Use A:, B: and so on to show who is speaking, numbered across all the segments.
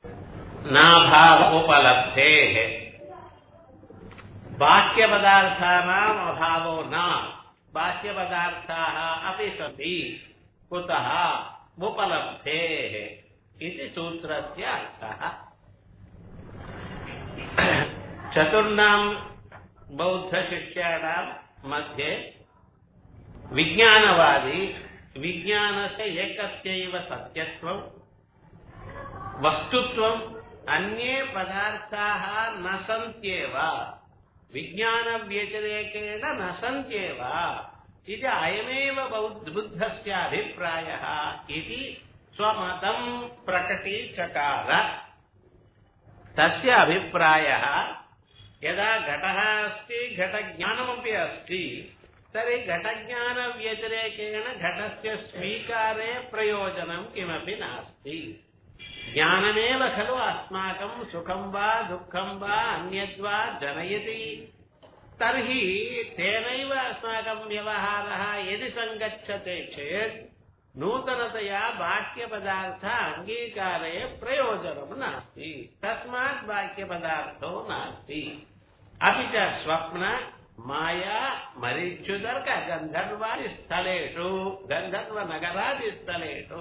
A: नाभाव उपलब्धेः बाह्यपदार्थानाम् अभावो न बाह्यपदार्थाः अपि सन्ति कुतः उपलब्धेः इति सूत्रस्य अर्थः चतुर्णां बौद्धशिष्याणां मध्ये विज्ञानवादी विज्ञानस्य एकस्यैव सत्यत्वं वस्तुत्वम् अन्ये पदार्थाः न सन्त्येव विज्ञानव्यतिरेकेण न सन्त्येव इति अयमेव बौद्ध- बुद्धस्य अभिप्रायः इति स्वमतं प्रकटीचकार तस्य अभिप्रायः यदा घटः अस्ति घटज्ञानमपि अस्ति तर्हि घटज्ञानव्यतिरेकेण घटस्य स्वीकारे प्रयोजनं किमपि नास्ति ज्ञानमेव खलु अस्माकं सुखं वा दुःखं वा अन्यद्वा जनयति तर्हि तेनैव अस्माकं व्यवहारः यदि सङ्गच्छते चेत् नूतनतया बाह्यपदार्थ अङ्गीकारे प्रयोजनं नास्ति तस्मात् बाह्यपदार्थो नास्ति अपि च स्वप्न माया मरीच्युदर्क गन्धर्वादिस्थलेषु गन्धर्वनगरादिस्थलेषु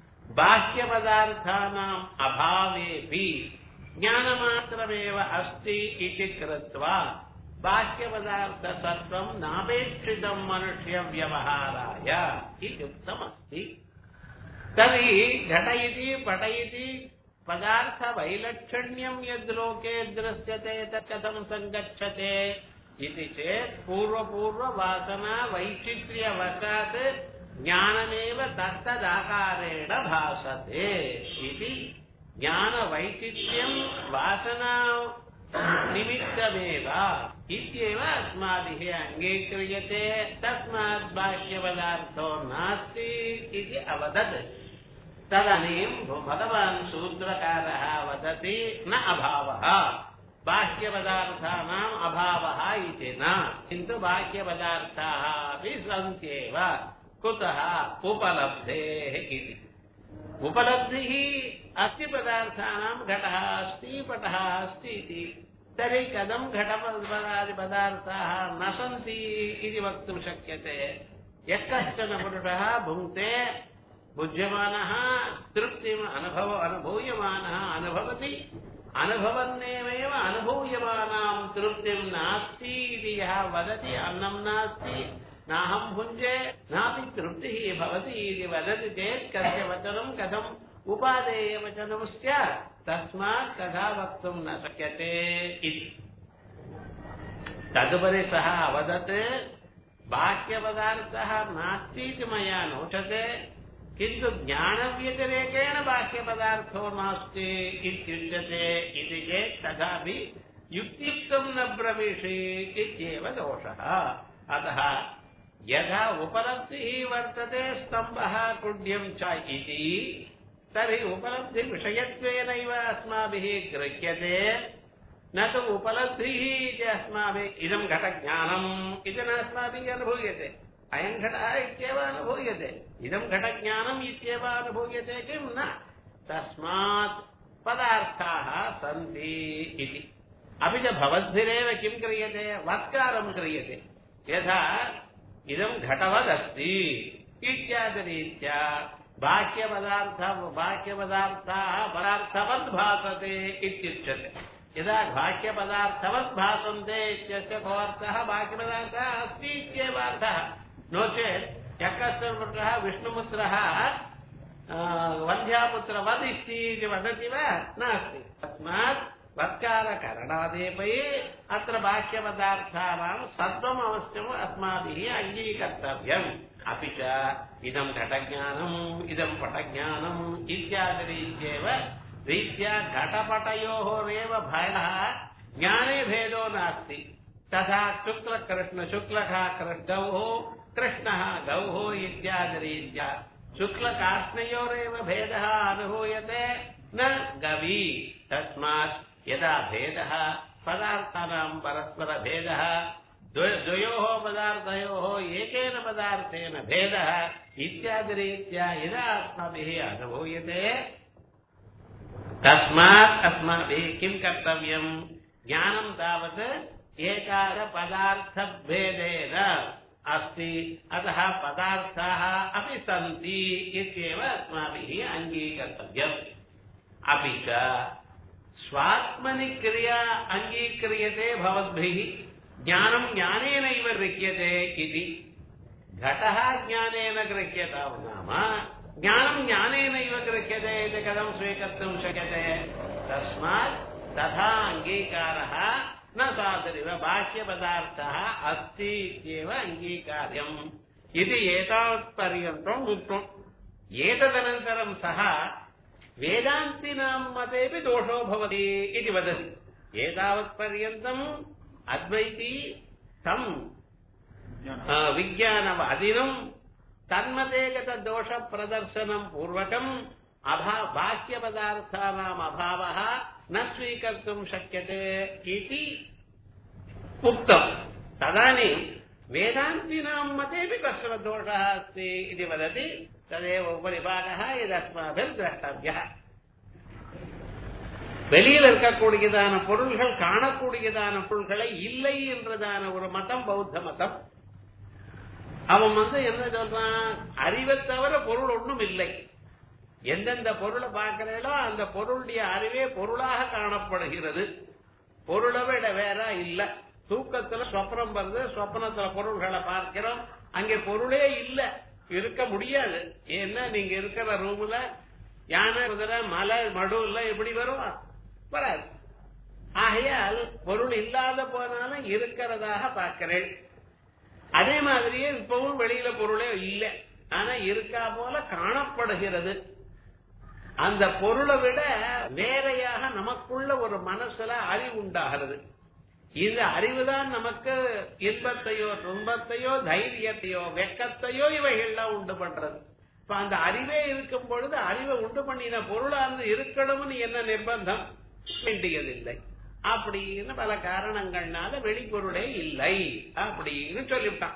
A: बाह्यपदार्थानाम् अभावेऽपि ज्ञानमात्रमेव अस्ति इति कृत्वा बाह्यपदार्थसत्त्वं नापेक्षितं मनुष्यव्यवहाराय इत्युक्तमस्ति तर्हि घट इति पट इति पदार्थवैलक्षण्यं यद्लोके दृश्यते तत् कथं सङ्गच्छते इति चेत् पूर्वपूर्ववासना वैचित्र्यवशात् ज्ञानमेव तत्तदाकारेण भासते इति ज्ञानवैचित्र्यं वासना निमित्तमेव इत्येव अस्माभिः अङ्गीक्रियते तस्मात् बाह्यपदार्थो नास्ति इति अवदत् तदनीं भगवान् शूद्रकारः वदति न अभावः बाह्यपदार्थानाम् अभावः इति न किन्तु बाह्यपदार्थाः अपि सन्त्येव कुतः उपलब्धेः इति उपलब्धिः अस्ति पदार्थानां घटः अस्ति पटः अस्ति इति तर्हि कथं घटपदादिपदार्थाः न सन्ति इति वक्तुं शक्यते यः कश्चन पुरुषः भुङ्क्ते भुज्यमानः तृप्तिम् अनुभव अनुभूयमानः अनुभवति अनुभवन्नेवेव अनुभूयमानां तृप्तिं नास्ति इति यः वदति अन्नं नास्ति नाहं भुञ्जे नापि तृप्तिः भवति इति वदति चेत् कस्य वचनं कथम् उपादेयवचनं स्यात् तस्मात् तथा वक्तुं न शक्यते इति तदुपरि सः अवदत् बाह्यपदार्थः नास्ति इति मया नोचते किन्तु ज्ञानव्यतिरेकेण बाह्यपदार्थो नास्ति इत्युच्यते इति चेत् तथापि युक्तियुक्तं न ब्रवीषि इत्येव दोषः अतः यथा उपलब्धिः वर्तते स्तम्भः कुड्यं च इति तर्हि उपलब्धिविषयत्वेनैव अस्माभिः गृह्यते न तु उपलब्धिः इति अस्माभिः इदं घटज्ञानम् इति न अस्माभिः अनुभूयते अयं घटः इत्येव अनुभूयते इदं घटज्ञानम् इत्येव अनुभूयते किं न तस्मात् पदार्थाः सन्ति इति अपि च भवद्भिरेव किं क्रियते वत्कारं क्रियते यथा इदं घटवदस्ति इत्यादिरीत्या बाह्यपदार्थ बाह्यपदार्थाः पदार्थवद् भासते इत्युच्यते यदा बाह्यपदार्थवद् भासन्ते इत्यस्य को अर्थः बाह्यपदार्थः अस्ति इत्येव अर्थः नो चेत् यः कश्चन पुत्रः विष्णुपुत्रः आ, वन्ध्यापुत्रवद् इति इति वदति वा नास्ति तस्मात् वत्कारकरणादेपै अत्र बाह्यपदार्थानां सत्त्वम् अवश्यम् अस्माभिः अङ्गीकर्तव्यम् अपि च इदं घटज्ञानम् इदं पटज्ञानम् इत्यादिरीत्येव रीत्या घटपटयोरेव भयः ज्ञाने भेदो नास्ति तथा शुक्लकृष्ण शुक्लः कृ- गौः कृष्णः गौः इत्यादिरीत्या शुक्लकाष्णयोरेव भेदः अनुभूयते न गवी तस्मात् यदा भेदः पदार्थानां परस्परभेदः द्वय- द्वयोः पदार्थयोः एकेन पदार्थेन भेदः इत्यादिरीत्या यदा अस्माभिः अनुभूयते तस्मात् अस्माभिः किं कर्तव्यम् ज्ञानं तावत् एकारपदार्थभेदेन अस्ति अतः पदार्थाः अपि सन्ति इत्येव अस्माभिः अङ्गीकर्तव्यम् अपि च स्वात्मनि क्रिया अङ्गीक्रियते भवद्भिः ज्ञानं ज्ञानेनैव गृह्यते इति घटः ज्ञानेन गृह्यतां नाम ज्ञानं ज्ञानेनैव गृह्यते इति कथं स्वीकर्तुं शक्यते तस्मात् तथा अङ्गीकारः न साधुरिव बाह्यपदार्थः अस्ति इत्येव अङ्गीकार्यम् इति एतावत्पर्यन्तम् उक्तम् एतदनन्तरं सः वेदान्तिनां मतेऽपि दोषो भवति इति वदति एतावत्पर्यन्तम् अद्वैती तम् विज्ञानवादिनं तन्मते गतदोषप्रदर्शनं पूर्वकम् अभा बाह्यपदार्थानाम् अभावः न स्वीकर्तुं शक्यते इति उक्तम् तदानीं वेदान्तिनां मतेऽपि कश्चन दोषः अस्ति इति वदति तदेव उपरिभागः यदस्माभिर्द्रष्टव्यः வெளியில் இருக்கக்கூடியதான பொருள்கள் காணக்கூடியதான பொருள்களை இல்லை என்றதான ஒரு மதம் பௌத்த மதம் அவன் வந்து என்ன சொல்றான் அறிவை தவிர பொருள் ஒன்றும் இல்லை எந்தெந்த பொருளை பார்க்கிறீங்களோ அந்த பொருளுடைய அறிவே பொருளாக காணப்படுகிறது பொருளை விட வேற இல்ல தூக்கத்துல சொப்னம் வருது சொப்னத்துல பொருள்களை பார்க்கிறோம் அங்கே பொருளே இல்ல இருக்க முடியாது ஏன்னா நீங்க இருக்கிற ரூம்ல யானை குதிரை மலை மடு எல்லாம் எப்படி வரும் வராது ஆகையால் பொருள் இல்லாத போனாலும் இருக்கிறதாக பார்க்கிறேன் அதே மாதிரியே இப்பவும் வெளியில பொருளே இல்லை ஆனா இருக்கா போல காணப்படுகிறது அந்த பொருளை விட வேறையாக நமக்குள்ள ஒரு மனசுல அறிவு உண்டாகிறது இந்த அறிவுதான் நமக்கு இன்பத்தையோ துன்பத்தையோ தைரியத்தையோ வெக்கத்தையோ இவைகள்லாம் உண்டு பண்றது இப்ப அந்த அறிவே இருக்கும் பொழுது அறிவை உண்டு பண்ணின பொருளானது இருக்கணும்னு என்ன நிர்பந்தம் வேண்டியதில்லை அப்படின்னு பல காரணங்கள்னால வெளிப்பொருளே இல்லை அப்படின்னு சொல்லிவிட்டான்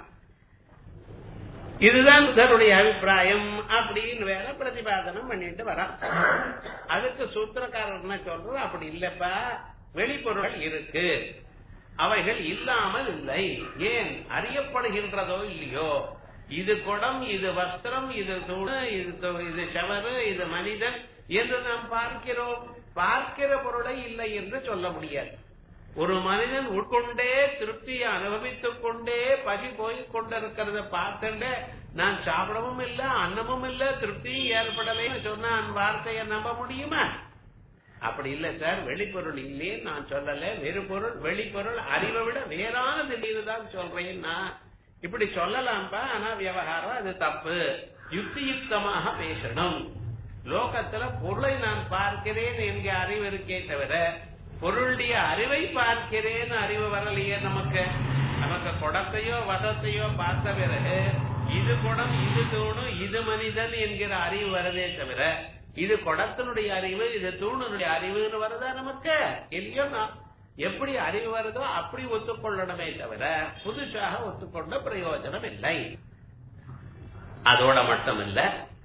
A: இதுதான் புத்தருடைய அபிப்பிராயம் அப்படின்னு வேற பிரதிபாதனம் பண்ணிட்டு வரான் அதுக்கு சூத்திரக்காரர் என்ன சொல்றது அப்படி இல்லப்பா வெளிப்பொருள் இருக்கு அவைகள் இல்லாமல் இல்லை ஏன் அறியப்படுகின்றதோ இல்லையோ இது குடம் இது வஸ்திரம் இது தூணு இது து- இது செவரு இது மனிதன் என்று நாம் பார்க்கிறோம் பார்க்கிற பொருளை இல்லை என்று சொல்ல முடியாது ஒரு மனிதன் உட்கொண்டே திருப்தியை அனுபவித்துக் கொண்டே பசி போய் கொண்டிருக்கிறத பார்த்துட்டு நான் சாப்பிடவும் இல்ல அன்னமும் இல்ல திருப்தியும் ஏற்படலைன்னு சொன்னா அந்த வார்த்தையை நம்ப முடியுமா அப்படி இல்ல சார் வெளிப்பொருள் இல்லையே நான் சொல்லல வெறு பொருள் வெளிப்பொருள் அறிவை விட வேறானது இல்லைன்னு தான் சொல்றேன் நான் இப்படி சொல்லலாம்பா ஆனா விவகாரம் அது தப்பு யுக்தி யுக்தமாக பேசணும் லோகத்துல பொருளை நான் பார்க்கிறேன் என்கிற அறிவு இருக்கே தவிர பொருளுடைய அறிவை பார்க்கிறேன் அறிவு வரலையே நமக்கு நமக்கு குடத்தையோ வதத்தையோ பார்த்த பிறகு இது குடம் இது தூணு இது மனிதன் என்கிற அறிவு வரதே தவிர இது குடத்தினுடைய அறிவு இது தூணுடைய அறிவுன்னு வருதா நமக்கு இல்லையோ நான் எப்படி அறிவு வருதோ அப்படி ஒத்துக்கொள்ளணுமே தவிர புதுசாக ஒத்துக்கொண்ட பிரயோஜனம் இல்லை அதோட மட்டும் இல்ல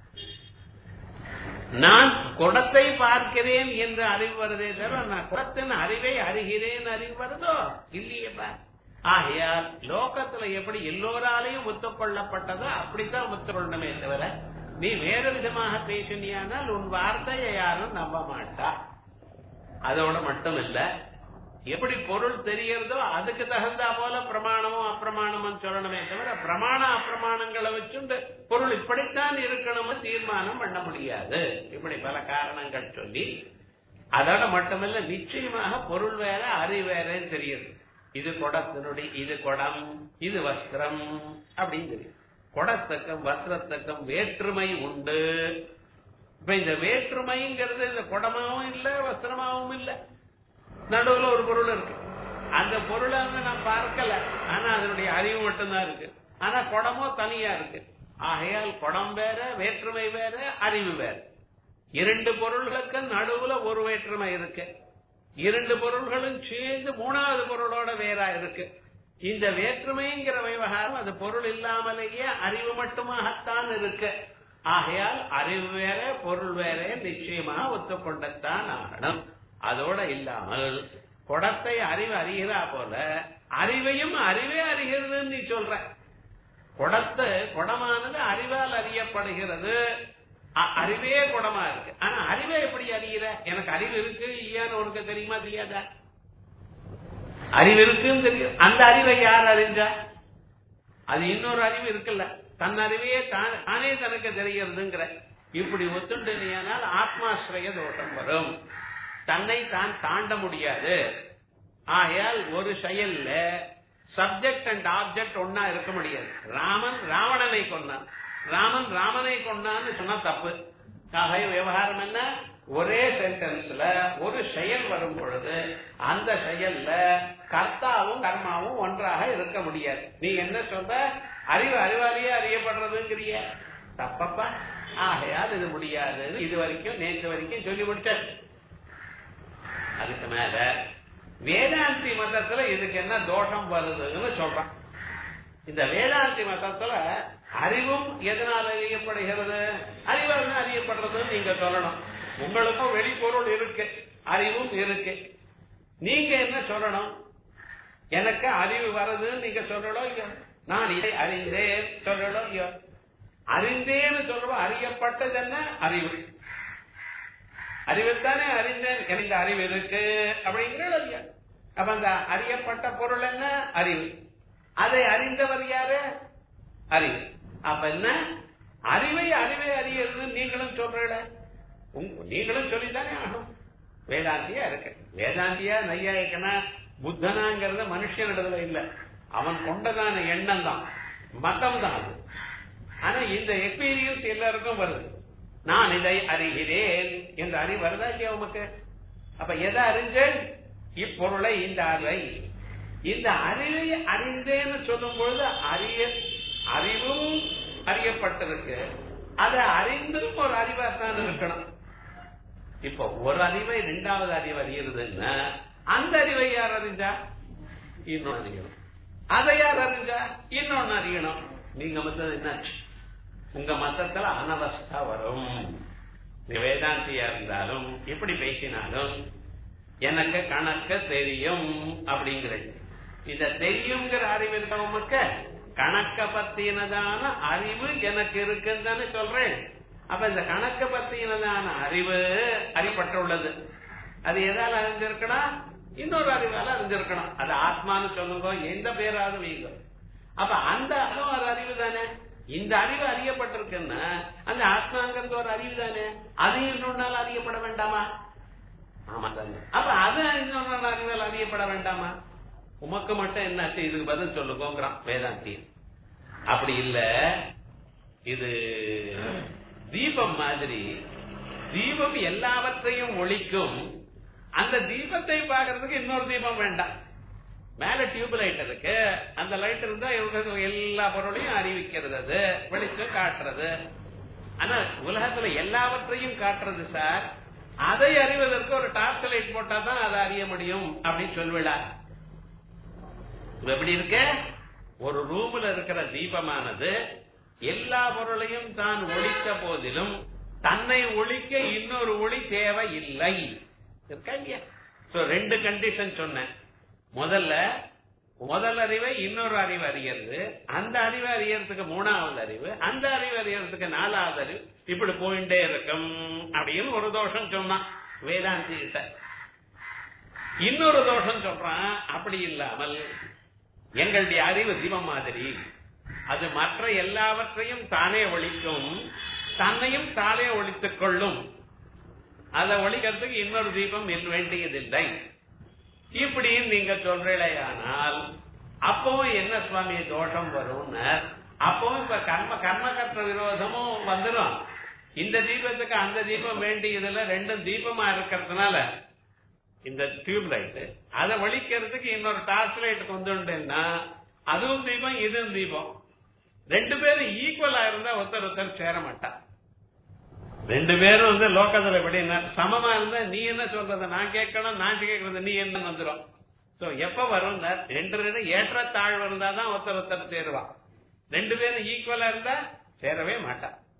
A: நான் குடத்தை பார்க்கிறேன் என்று அறிவு வருதே தவிர நான் குடத்தின் அறிவை அறிகிறேன் அறிவு வருதோ இல்லையேப்பா ஆகையால் லோகத்துல எப்படி எல்லோராலையும் ஒத்துக்கொள்ளப்பட்டதோ அப்படித்தான் ஒத்துக்கொள்ளணுமே தவிர நீ வேறு விதமாக பேசினியானால் உன் வார்த்தையை யாரும் நம்ப மாட்டா அதோட மட்டும் இல்ல எப்படி பொருள் தெரியறதோ அதுக்கு தகுந்தா போல பிரமாணமும் அப்பிரமாணமும் சொல்லணுமே தவிர பிரமாண அப்பிரமாணங்களை வச்சுண்டு பொருள் இப்படித்தான் இருக்கணும்னு தீர்மானம் பண்ண முடியாது இப்படி பல காரணங்கள் சொல்லி அதோட மட்டுமல்ல நிச்சயமாக பொருள் வேற அறிவு வேறன்னு தெரியுது இது குடத்தினுடைய இது குடம் இது வஸ்திரம் அப்படின்னு தெரியும் குடத்துக்கும் வஸ்திரத்துக்கும் வேற்றுமை உண்டு இப்ப இந்த வேற்றுமைங்கிறது இந்த குடமாவும் இல்ல வஸ்திரமாவும் இல்ல நடுவுல ஒரு பொருள் இருக்கு அந்த பொருளை வந்து நான் பார்க்கல ஆனா அதனுடைய அறிவு மட்டும்தான் இருக்கு ஆனா குடமோ தனியா இருக்கு ஆகையால் குடம் வேற வேற்றுமை வேற அறிவு வேற இரண்டு பொருள்களுக்கு நடுவுல ஒரு வேற்றுமை இருக்கு இரண்டு பொருள்களும் சேர்ந்து மூணாவது பொருளோட வேறா இருக்கு இந்த வேற்றுமைங்கிற விவகாரம் அது பொருள் இல்லாமலேயே அறிவு மட்டுமாகத்தான் இருக்கு ஆகையால் அறிவு வேற பொருள் வேற நிச்சயமா ஒத்துக்கொண்டத்தான் ஆகணும் அதோட இல்லாமல் குடத்தை அறிவு அறிகிறா போல அறிவையும் அறிவே அறிகிறதுன்னு நீ சொல்ற குடத்து குடமானது அறிவால் அறியப்படுகிறது அ- அறிவே குடமா இருக்கு ஆனா அறிவே எப்படி அறிகிற எனக்கு அறிவு இருக்கு இல்லையான்னு உனக்கு தெரியுமா தெரியாதா அறிவு இருக்குன்னு தெரியும் அந்த அறிவை யார் அறிஞ்சா அது இன்னொரு அறிவு இருக்குல்ல தன் அறிவையே தான் தானே தனக்கு தெரிகிறதுங்கிற இப்படி ஒத்துண்டனால் ஆத்மாஸ்ரய தோஷம் வரும் தன்னை தான் தாண்ட முடியாது ஆகையால் ஒரு செயல்ல சப்ஜெக்ட் அண்ட் ஆப்ஜெக்ட் ஒன்னா இருக்க முடியாது ராமன் ராவணனை கொன்னான் ராமன் ராமனை கொன்னான்னு சொன்னா தப்பு ஆக விவகாரம் என்ன ஒரே சென்டென்ஸ்ல ஒரு செயல் வரும் பொழுது அந்த செயல்ல கர்த்தாவும் கர்மாவும் ஒன்றாக இருக்க முடியாது நீ என்ன சொல்ற அறிவு அறிவாளியே அறியப்படுறதுங்கிறிய தப்பப்பா ஆகையால் இது முடியாது இது வரைக்கும் நேற்று வரைக்கும் சொல்லி முடிச்சாச்சு அதுக்கு மேல வேதாந்தி மதத்துல இதுக்கு என்ன தோஷம் வருதுன்னு சொல்றான் இந்த வேதாந்தி மதத்துல அறிவும் எதனால் அறியப்படுகிறது அறிவால் அறியப்படுறதுன்னு நீங்க சொல்லணும் உங்களுக்கும் வெளிப்பொருள் இருக்கு அறிவும் இருக்கு நீங்க என்ன சொல்லணும் எனக்கு அறிவு வருதுன்னு நீங்க சொல்லணும் இல்லையோ நான் இதை அறிந்தேன் சொல்லணும் இல்லையோ அறிந்தேன்னு சொல்றோம் அறியப்பட்டது என்ன அறிவு அறிவுத்தானே அறிந்தேன் எனக்கு அறிவு இருக்கு அப்படிங்கிறது இல்லையா அப்ப அந்த அறியப்பட்ட பொருள் என்ன அறிவு அதை அறிந்தவர் யாரு அறிவு அப்ப என்ன அறிவை அறிவை அறியறது நீங்களும் சொல்றீங்க உங்க- நீங்களும் சொல்லித்தானே ஆகணும் வேதாந்தியா இருக்கு வேதாந்தியா நையாயிக்கனா புத்தனாங்கிறத மனுஷனிடத்துல இல்ல அவன் கொண்டதான எண்ணம் தான் மதம் தான் அது ஆனா இந்த எக்ஸ்பீரியன்ஸ் எல்லாருக்கும் வருது நான் இதை அறிகிறேன் என்ற அறிவு வருதா இல்லையா உமக்கு அப்ப எதை அறிஞ்சேன் இப்பொருளை இந்த அறிவை இந்த அறிவை அறிந்தேன்னு சொல்லும் பொழுது அறிய அறிவும் அறியப்பட்டிருக்கு அதை அறிந்தும் ஒரு அறிவாத்தான் இருக்கணும் இப்போ ஒரு அறிவை இரண்டாவது அறிவு அறியறதுன்னா அந்த அறிவை யார் அறிஞ்சா இன்னொன்னு அறியணும் அதை யார் அறிஞ்சா இன்னொன்னு அறியணும் நீங்க மத்தது என்னாச்சு உங்க மத்தத்துல அனவஸ்தா வரும் நீ வேதாந்தியா இருந்தாலும் எப்படி பேசினாலும் எனக்கு கணக்க தெரியும் அப்படிங்கிறது இத தெரியுங்கிற அறிவு இருக்கவங்களுக்கு கணக்க பத்தினதான அறிவு எனக்கு இருக்குன்னு சொல்றேன் அப்ப இந்த கணக்க பத்தினதான அறிவு அறியப்பட்டுள்ளது அது எதால அறிஞ்சிருக்கணும் இன்னொரு அறிவால அறிஞ்சிருக்கணும் அது ஆத்மான்னு சொல்லுங்க எந்த பேராவது வைங்க அப்ப அந்த அதுவும் ஒரு அறிவு தானே இந்த அறிவு அறியப்பட்டிருக்குன்னா அந்த ஆத்மாங்கிறது ஒரு அறிவு தானே அது இன்னொன்னால அறியப்பட வேண்டாமா ஆமா தானே அப்ப அது இன்னொரு அறிவால் அறியப்பட வேண்டாமா உமக்கு மட்டும் என்னாச்சு இதுக்கு பதில் சொல்லுங்கோங்கிறான் வேதாந்தி அப்படி இல்ல இது தீபம் மாதிரி தீபம் எல்லாவற்றையும் ஒழிக்கும் அந்த தீபத்தை பார்க்கறதுக்கு இன்னொரு தீபம் வேண்டாம் மேல டியூப் லைட் இருக்கு அந்த லைட் இருந்தா இவங்க எல்லா பொருளையும் அறிவிக்கிறது அது வெளிச்சம் காட்டுறது ஆனா உலகத்துல எல்லாவற்றையும் காட்டுறது சார் அதை அறிவதற்கு ஒரு டார்ச் லைட் போட்டா தான் அதை அறிய முடியும் அப்படின்னு சொல்விடா இது எப்படி இருக்கு ஒரு ரூம்ல இருக்கிற தீபமானது எல்லா பொருளையும் தான் ஒழித்த போதிலும் தன்னை ஒழிக்க இன்னொரு ஒளி தேவை இல்லை இருக்கா இல்லையா So, ரெண்டு கண்டிஷன் சொன்னேன் முதல்ல முதல் அறிவை இன்னொரு அறிவு அறியறது அந்த அறிவு அறியறதுக்கு மூணாவது அறிவு அந்த அறிவு அறியறதுக்கு நாலாவது அறிவு இப்படி போயிட்டே இருக்கும் அப்படின்னு ஒரு தோஷம் சொன்னான் வேதாந்தி கிட்ட இன்னொரு தோஷம் சொல்றான் அப்படி இல்லாமல் எங்களுடைய அறிவு தீபம் மாதிரி அது மற்ற எல்லாவற்றையும் தானே ஒழிக்கும் தன்னையும் தானே ஒழித்துக் கொள்ளும் அதை ஒழிக்கிறதுக்கு இன்னொரு தீபம் இல் வேண்டியதில்லை இப்படின்னு நீங்க சொல்றீங்களேயானால் அப்பவும் என்ன சுவாமி தோஷம் வரும்னு அப்பவும் இப்ப கர்ம கர்மகற்ற விரோதமும் வந்துடும் இந்த தீபத்துக்கு அந்த தீபம் வேண்டியதுல ரெண்டும் தீபமா இருக்கிறதுனால இந்த டியூப் லைட் அதை ஒழிக்கிறதுக்கு இன்னொரு டார்ச் லைட் கொண்டு வந்துட்டேன்னா அதுவும் தீபம் இதுவும் தீபம் ரெண்டு பேரும் ஈக்குவலா இருந்தா ஒருத்தர் ஒருத்தர் சேர மாட்டான் ரெண்டு பேரும் வந்து லோக்கத்துல எப்படின்னா சமமா இருந்தா நீ என்ன சொல்றத நான் கேட்கணும் நான் கேட்கறது நீ என்ன வந்துடும் சோ எப்ப வரும் ரெண்டு பேரும் ஏற்ற தாழ்வு இருந்தா தான் ஒருத்தர் ஒருத்தர் சேருவான் ரெண்டு பேரும் ஈக்குவலா இருந்தா சேரவே மாட்டான்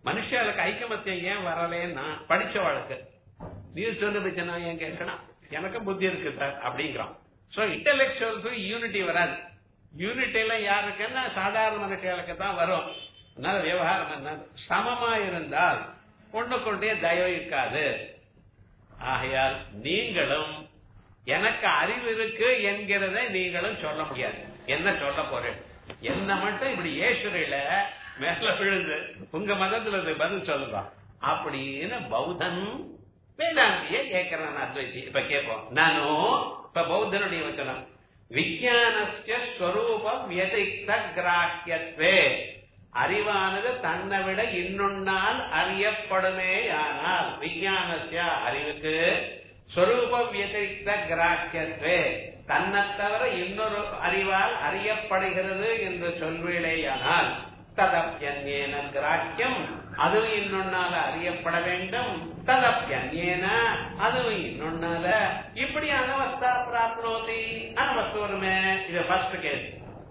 A: மனுஷாளுக்கு ஐக்கமத்தியம் ஏன் வரலன்னா படிச்சவாளுக்கு நீ சொல்லு வச்ச நான் ஏன் கேட்கணும் எனக்கும் புத்தி இருக்கு சார் அப்படிங்கிறான் சோ இன்டெலெக்சுவல்ஸுக்கு யூனிட்டி வராது யூனிட்டி எல்லாம் யாருக்குன்னா சாதாரண மனுஷர்களுக்கு தான் வரும் அதனால விவகாரம் என்ன சமமா இருந்தால் ஒண்ணுக்குண்டே தயவு இருக்காது ஆகையால் நீங்களும் எனக்கு அறிவு இருக்கு என்கிறத நீங்களும் சொல்ல முடியாது என்ன சொல்ல போறேன் என்ன மட்டும் இப்படி ஏசுரையில மேல விழுந்து உங்க மதத்துல இருந்து பதில் சொல்லுதான் அப்படின்னு பௌத்தன் வேதாந்திய கேட்கிறேன் அத்வைத்தி இப்ப கேட்போம் நானும் இப்ப பௌத்தனுடைய வச்சனம் விஜயானஸ்ய ஸ்வரூபம் வியதிக்த கிராஹ்யத்வே அறிவானது தன்னை விட இன்னொன்னால் அறியப்படுமே ஆனால் விஞ்ஞானசிய அறிவுக்கு ஸ்வரூப வியதிரிக்த கிராக்கியத்வே தன்னை தவிர இன்னொரு அறிவால் அறியப்படுகிறது என்று சொல்வேளேயானால் ததப்பியன்யேன கிராக்கியம் அதுவும் இன்னொன்னால அறியப்பட வேண்டும் ததப்பியன்யேன அதுவும் இன்னொன்னால இப்படி அனவஸ்தா பிராப்னோதி அனவஸ்து வருமே இது ஃபர்ஸ்ட் கேஸ்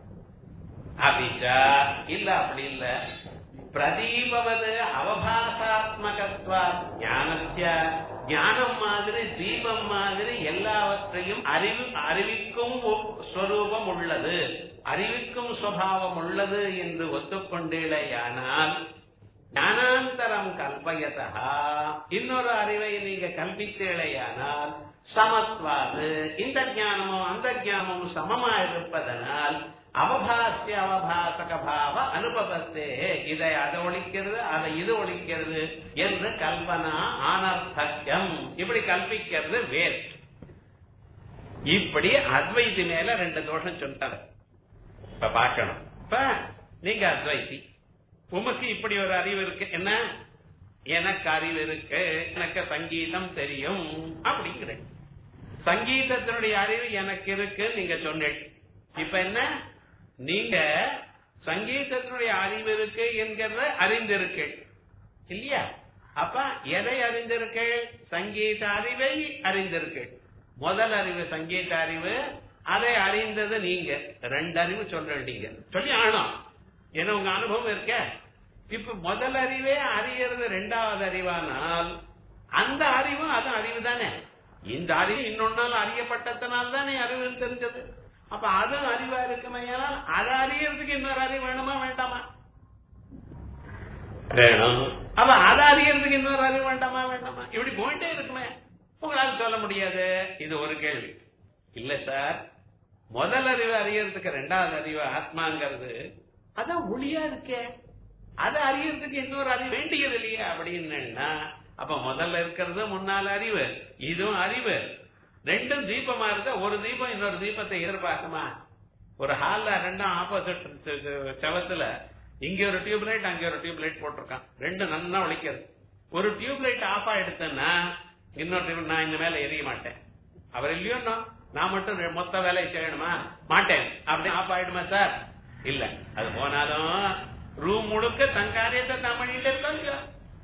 A: அபிச்சா இல்ல அப்படி இல்ல பிரதீபவது அவபாசாத்மகத்வா ஞானஸ்ய ஞானம் மாதிரி தீபம் மாதிரி எல்லாவற்றையும் அறிவு அறிவிக்கும் ஸ்வரூபம் உள்ளது அறிவிக்கும் சுவாவம் உள்ளது என்று ஒத்துக்கொண்டீழையானால் ஞானாந்தரம் கல்பயதா இன்னொரு அறிவை நீங்க கல்பித்தீழையானால் சமத்வாது இந்த ஞானமும் அந்த ஞானமும் சமமா இருப்பதனால் அவபாசிய அவபாசக பாவ அனுபவத்தே இதை அதை ஒழிக்கிறது அதை இது ஒழிக்கிறது என்று கல்பனா ஆனர்த்தக்கியம் இப்படி கல்பிக்கிறது வேஸ்ட் இப்படி அத்வைதி மேல ரெண்டு தோஷம் சொல்லிட்டாரு இப்ப பார்க்கணும் இப்ப நீங்க அத்வைதி உமக்கு இப்படி ஒரு அறிவு இருக்கு என்ன எனக்கு அறிவு இருக்கு எனக்கு சங்கீதம் தெரியும் அப்படிங்கிற சங்கீதத்தினுடைய அறிவு எனக்கு இருக்கு நீங்க சொன்னீங்க இப்ப என்ன நீங்க சங்கீதத்தினுடைய அறிவு இருக்கு என்கிறத அறிந்திருக்கு இல்லையா அப்ப எதை அறிந்திருக்கு சங்கீத அறிவை அறிந்திருக்கு முதல் அறிவு சங்கீத அறிவு அதை அறிந்தது நீங்க ரெண்டு அறிவு சொல்றீங்க சொல்லி ஆனோம் ஏன்னா உங்க அனுபவம் இருக்க இப்ப முதல் அறிவே அறியறது ரெண்டாவது அறிவானால் அந்த அறிவும் அது அறிவு தானே இந்த அறிவு இன்னொன்னால் அறியப்பட்டதனால் தானே அறிவு தெரிஞ்சது அப்ப அது அறிவா இருக்குமையானால் அதை அறியறதுக்கு இன்னொரு அறிவு வேணுமா வேண்டாமா வேணும் அப்ப அதை அறியறதுக்கு இன்னொரு அறிவு வேண்டாமா வேண்டாமா இப்படி போயிட்டே இருக்குமே உங்களால சொல்ல முடியாது இது ஒரு கேள்வி இல்ல சார் முதல் அறிவு அறியறதுக்கு ரெண்டாவது அறிவு ஆத்மாங்கிறது அதான் ஒளியா இருக்கே அதை அறியறதுக்கு இன்னொரு அறிவு வேண்டியது இல்லையா அப்படின்னா அப்ப முதல்ல இருக்கிறது முன்னால அறிவு இதுவும் அறிவு ரெண்டும் தீபமா இருந்தா ஒரு தீபம் இன்னொரு தீபத்தை எதிர்பார்க்குமா ஒரு ஹால்ல ரெண்டும் ஆப்போசிட் செவத்துல இங்க ஒரு டியூப் லைட் அங்க ஒரு டியூப் லைட் போட்டிருக்கான் ரெண்டும் நன்னா ஒழிக்கிறது ஒரு டியூப் லைட் ஆஃப் ஆயிடுச்சுன்னா இன்னொரு டியூப் நான் இந்த மேல எரிய மாட்டேன் அவர் இல்லையோ நான் மட்டும் மொத்த வேலையை செய்யணுமா மாட்டேன் அப்படி ஆஃப் ஆயிடுமா சார் இல்ல அது போனாலும் ரூம் முழுக்க தன் காரியத்தை தான் பண்ணிட்டு இருக்கோம் இல்லையா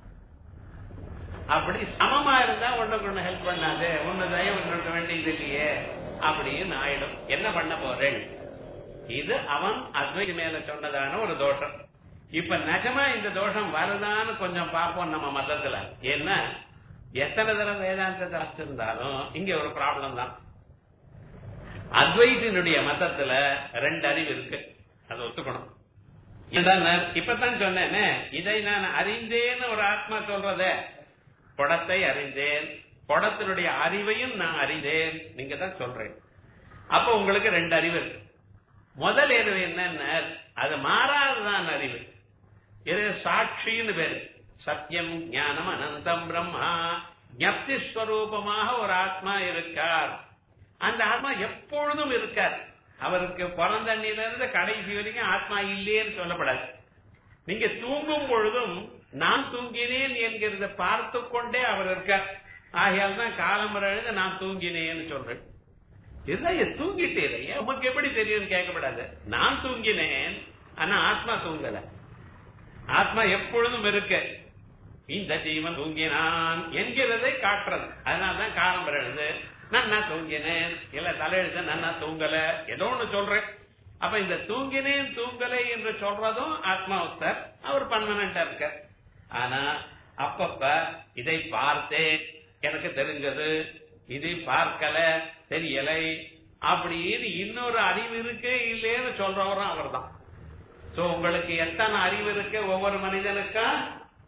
A: அப்படி சமமா இருந்தா ஒண்ணுக்கு ஒண்ணு ஹெல்ப் பண்ணாது ஒண்ணு தயவு ஒண்ணு வேண்டியது இல்லையே அப்படின்னு ஆயிடும் என்ன பண்ண போறேன் இது அவன் அத்வைத மேல சொன்னதான ஒரு தோஷம் இப்ப நிஜமா இந்த தோஷம் வருதான்னு கொஞ்சம் பார்ப்போம் நம்ம மதத்துல ஏன்னா எத்தனை தடவை வேதாந்தத்தை வச்சிருந்தாலும் இங்க ஒரு ப்ராப்ளம் தான் அத்வைத்தினுடைய மதத்துல ரெண்டு அறிவு இருக்கு அது ஒத்துக்கணும் இப்பதான் சொன்னேனே இதை நான் அறிந்தேன்னு ஒரு ஆத்மா சொல்றத குடத்தை அறிந்தேன் குடத்தினுடைய அறிவையும் நான் அறிந்தேன் நீங்க தான் சொல்றேன் அப்ப உங்களுக்கு ரெண்டு அறிவு இருக்கு முதல் அறிவு என்னன்னா அது மாறாததான் அறிவு இது சாட்சின்னு பேரு சத்தியம் ஞானம் அனந்தம் பிரம்மா ஞப்தி ஸ்வரூபமாக ஒரு ஆத்மா இருக்கார் அந்த ஆத்மா எப்பொழுதும் இருக்கார் அவருக்கு பிறந்தண்ணில இருந்து கடைசி வரைக்கும் ஆத்மா இல்லையேன்னு சொல்லப்படாது நீங்க தூங்கும் பொழுதும் நான் தூங்கினேன் என்கிறத பார்த்து கொண்டே அவர் இருக்கார் ஆகையால் தான் காலம் எழுந்து நான் தூங்கினேன்னு சொல்றேன் இதுதான் தூங்கிட்டே உமக்கு எப்படி தெரியும் கேட்கப்படாது நான் தூங்கினேன் ஆனா ஆத்மா தூங்கல ஆத்மா எப்பொழுதும் இருக்கு இந்த ஜீவன் தூங்கினான் என்கிறதை காட்டுறது அதனாலதான் காலம் எழுது நான் தூங்கினேன் இல்ல தலையெழுத்து நான் தூங்கல ஏதோ ஒண்ணு சொல்றேன் அப்ப இந்த தூங்கினேன் தூங்கலை என்று சொல்றதும் ஆத்மா உத்தர் அவர் பர்மனண்டா இருக்க ஆனா அப்பப்ப இதை பார்த்தேன் எனக்கு தெரிஞ்சது இது பார்க்கல தெரியலை அப்படின்னு இன்னொரு அறிவு இருக்கு இல்லைன்னு சொல்றவரும் அவர்தான் சோ உங்களுக்கு எத்தனை அறிவு இருக்கு ஒவ்வொரு மனிதனுக்கும்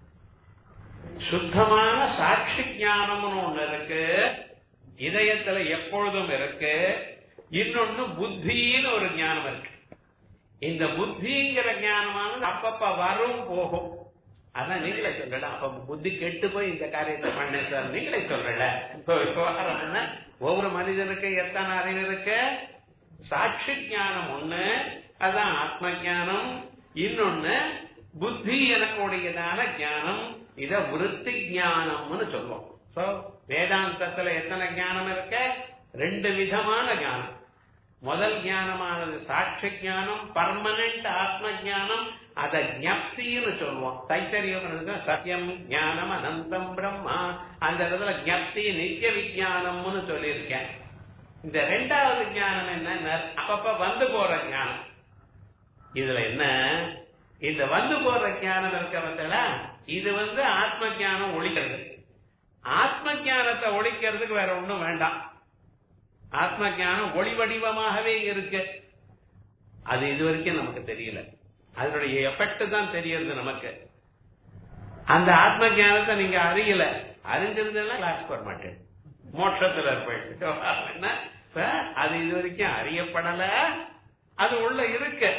A: சுத்தமான சாட்சி ஞானம்னு ஒண்ணு இருக்கு இதயத்துல எப்பொழுதும் இருக்கு இன்னொன்னு புத்தின்னு ஒரு ஞானம் இருக்கு இந்த புத்திங்கிற ஞானமானது அப்பப்ப வரும் போகும் அதான் நீங்களே சொல்லல அப்ப புத்தி கெட்டு போய் இந்த காரியத்தை பண்ண சார் நீங்களே சொல்லல இப்போ விவகாரம் என்ன ஒவ்வொரு மனிதனுக்கு எத்தனை அறிவு இருக்கு சாட்சி ஞானம் ஒண்ணு அதான் ஆத்ம ஞானம் இன்னொன்னு புத்தி எனக்கூடியதான ஞானம் இத விருத்தி ஞானம்னு சொல்லுவோம் சோ வேதாந்தத்துல எத்தனை ஞானம் இருக்கு ரெண்டு விதமான ஞானம் முதல் ஞானமானது சாட்சி ஞானம் பர்மனன்ட் ஆத்ம ஞானம் அத ஜப்தின்னு சொல்லுவோம் தைத்தரியம் சத்தியம் ஞானம் அனந்தம் பிரம்மா அந்த இடத்துல ஜப்தி நித்திய விஜயானம்னு சொல்லியிருக்கேன் இந்த ரெண்டாவது ஞானம் என்ன அப்பப்ப வந்து போற ஞானம் இதுல என்ன இந்த வந்து போற ஞானம் இருக்க வந்தல இது வந்து ஆத்ம ஞானம் ஒழிக்கிறது ஆத்ம ஞானத்தை ஒழிக்கிறதுக்கு வேற ஒண்ணும் வேண்டாம் ஆத்ம ஞானம் ஒளி வடிவமாகவே இருக்கு அது இது வரைக்கும் நமக்கு தெரியல அதனுடைய எஃபெக்ட் தான் தெரியறது நமக்கு அந்த ஆத்ம ஞானத்தை நீங்க அறியல அறிஞ்சிருந்தா கிளாஸ் வர மாட்டேன் மோட்சத்துல இருப்பேன் அது இது வரைக்கும் அறியப்படல அது உள்ள இருக்கு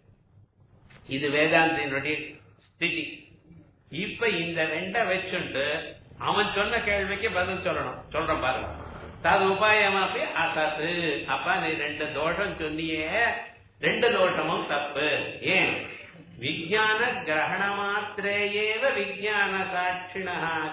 A: இது வேதாந்தினுடைய ஸ்திதி இப்ப இந்த ரெண்ட வச்சுட்டு அவன் சொன்ன கேள்விக்கு பதில் சொல்லணும் சொல்றேன் பாருங்க தது உபாயமாப்பி அசத்து அப்பா நீ ரெண்டு தோஷம் சொன்னியே ரெண்டு தோஷமும் தப்பு ஏன் விஜயான கிரகண மாத்திரேயேவ விஜயான சாட்சிண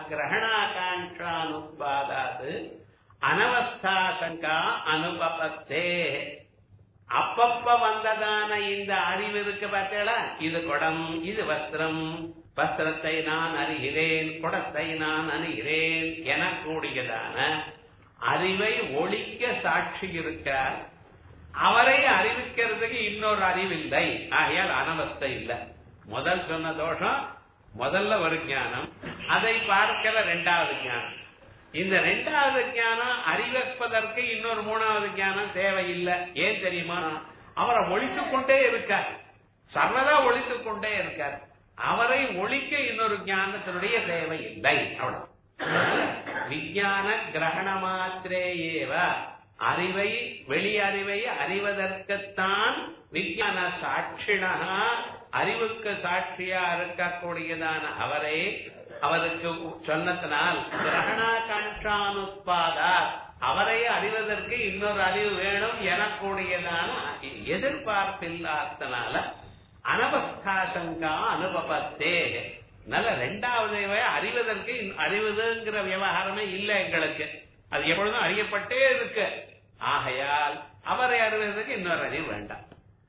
A: கிரகணாகாங்கானுபாதாது அனவஸ்தா சங்கா அனுபவத்தே அப்பப்ப வந்ததான இந்த அறிவு இருக்கு பார்த்தீங்களா இது குடம் இது வஸ்திரம் வஸ்திரத்தை நான் அறிகிறேன் குடத்தை நான் அறிகிறேன் என கூடியதான அறிவை ஒழிக்க சாட்சி இருக்கார் அவரை அறிவிக்கிறதுக்கு இன்னொரு அறிவில்லை ஆகையால் அனவஸ்தை இல்லை முதல் சொன்ன தோஷம் முதல்ல ஒரு ஞானம் அதை பார்க்கிற ரெண்டாவது ஞானம் இந்த ரெண்டாவது ஞானம் அறிவிப்பதற்கு இன்னொரு மூணாவது ஞானம் தேவையில்லை ஏன் தெரியுமா அவரை ஒழித்துக் கொண்டே இருக்கார் சர்வதா ஒழித்துக் கொண்டே இருக்கார் அவரை ஒழிக்க இன்னொரு ஞானத்தினுடைய தேவை இல்லை அவ்வளவு விஞ்ஞான கிரகண மாத்திரேயேவ அறிவை வெளி அறிவை அறிவதற்குத்தான் விஞ்ஞான சாட்சிணா அறிவுக்கு சாட்சியா இருக்கக்கூடியதான அவரை அவருக்கு சொன்னதனால் கிரகணா கண்டானுப்பாதா அவரை அறிவதற்கு இன்னொரு அறிவு வேணும் எனக்கூடியதான எதிர்பார்ப்பில்லாதனால அனவஸ்தாசங்கா அனுபவத்தே நல்ல ரெண்டாவது அறிவதற்கு அறிவதுங்கிற விவகாரமே இல்லை எங்களுக்கு அது எப்பொழுதும் அறியப்பட்டே இருக்கு ஆகையால் அவரை அறிவதற்கு இன்னொரு அறிவு வேண்டாம்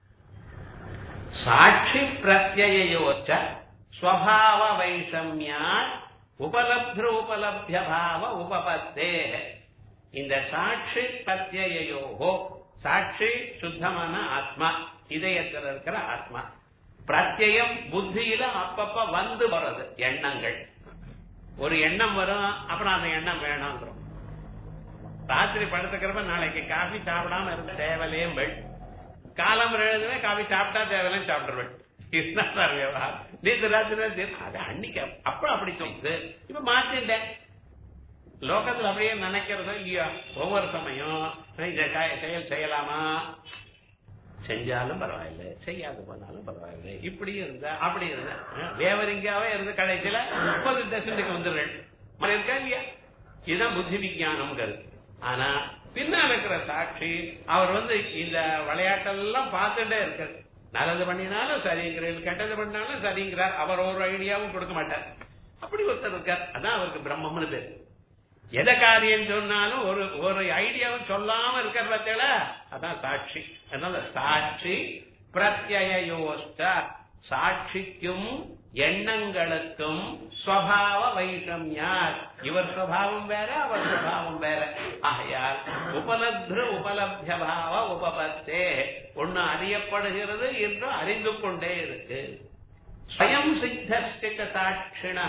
A: சாட்சி பிரத்யோச்ச ஸ்வபாவ வைஷமியா உபலப்திர உபலப்திய பாவ உபபத்தே இந்த சாட்சி பிரத்யோகோ சாட்சி சுத்தமான ஆத்மா இதயத்தில் இருக்கிற ஆத்மா பிரத்யம் புத்தியில அப்பப்ப வந்து வர்றது எண்ணங்கள் ஒரு எண்ணம் வரும் அப்புறம் அந்த எண்ணம் வேணாங்கிறோம் ராத்திரி படுத்துக்கிறப்ப நாளைக்கு காஃபி சாப்பிடாம இருந்த தேவலையும் பெண் காலம் எழுதுவே காஃபி சாப்பிட்டா தேவலையும் சாப்பிட்டுருவேன் இதுதான் சார் விவகாரம் நேற்று ராத்திரி அது அன்னைக்கு அப்ப அப்படி சொல்லுது இப்ப மாத்திட்டேன் லோகத்துல அப்படியே நினைக்கிறதோ இல்லையா ஒவ்வொரு சமயம் இந்த செயல் செய்யலாமா செஞ்சாலும் பரவாயில்ல செய்யாது பண்ணாலும் பரவாயில்ல இப்படி இருந்தா அப்படி இருந்தா வேவரிங்காவே இருந்து கடைசியில முப்பது டெசன்ட்டுக்கு வந்துடுறேன் இருக்கா இல்லையா இதுதான் புத்தி விஜயானம்ங்கிறது ஆனா பின்னால் இருக்கிற சாட்சி அவர் வந்து இந்த விளையாட்டெல்லாம் பார்த்துட்டே இருக்காரு நல்லது பண்ணினாலும் சரிங்கிறார் கெட்டது பண்ணாலும் சரிங்கிறார் அவர் ஒரு ஐடியாவும் கொடுக்க மாட்டார் அப்படி ஒருத்தர் இருக்கார் அதான் அவருக்கு பிரம்மம்னு பேர் எதை காரியம் சொன்னாலும் ஒரு ஒரு ஐடியாவும் சொல்லாம இருக்கிற பத்தியில அதான் சாட்சி அதனால சாட்சி பிரத்யோஷ்ட சாட்சிக்கும் எண்ணங்களுக்கும் ஸ்வபாவ வைஷம்யார் இவர் சுவாவம் வேற அவர் சுவாவம் வேற ஆகையால் உபலப்திர உபலப்திய பாவ உபபத்தே ஒண்ணு அறியப்படுகிறது என்று அறிந்து கொண்டே இருக்கு ஸ்வயம் சித்தஸ்டிக சாட்சிணா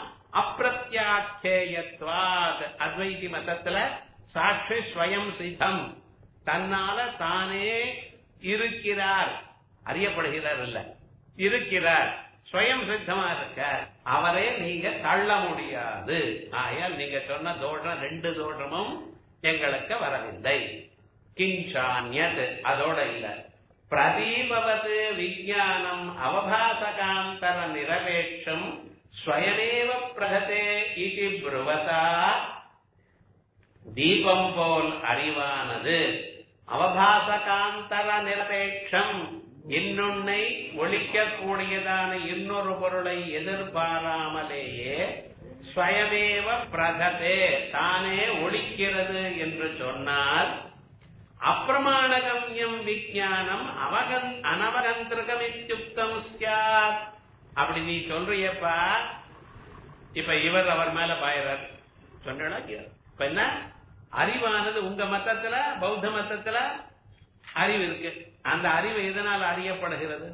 A: அப்பிரத்யாச்சேயத்வாத் அத்வைதி மதத்துல சாட்சி ஸ்வயம் சித்தம் தன்னால தானே இருக்கிறார் அறியப்படுகிறார் இல்ல இருக்கிறார் ஸ்வயம் சித்தமா இருக்க அவரே நீங்க தள்ள முடியாது ஆயால் நீங்க சொன்ன தோஷம் ரெண்டு தோஷமும் எங்களுக்கு வரவில்லை கிஞ்சான்யத் அதோட இல்ல பிரதீபவது விஜயானம் அவபாசகாந்தர நிரபேட்சம் ஸ்வயமேவ பிரகதே இது புருவதா தீபம் போல் அறிவானது அவபாசகாந்தர நிரபேட்சம் இன்னொன்னை ஒழிக்கக்கூடியதான இன்னொரு பொருளை எதிர்பாராமலேயே ஸ்வயமேவ பிரகதே தானே ஒழிக்கிறது என்று சொன்னால் அப்பிரமாணகம்யம் விஜயானம் அவகன் அனவகந்திருகமித்யுக்தம் சியாத் அப்படி நீ சொல்றியப்பா இப்ப இவர் அவர் மேல பாயிறார் சொன்னா இப்ப என்ன அறிவானது உங்க மத்தத்துல பௌத்த மத்தத்துல அறிவு இருக்கு அந்த அறிவு எதனால் அறியப்படுகிறது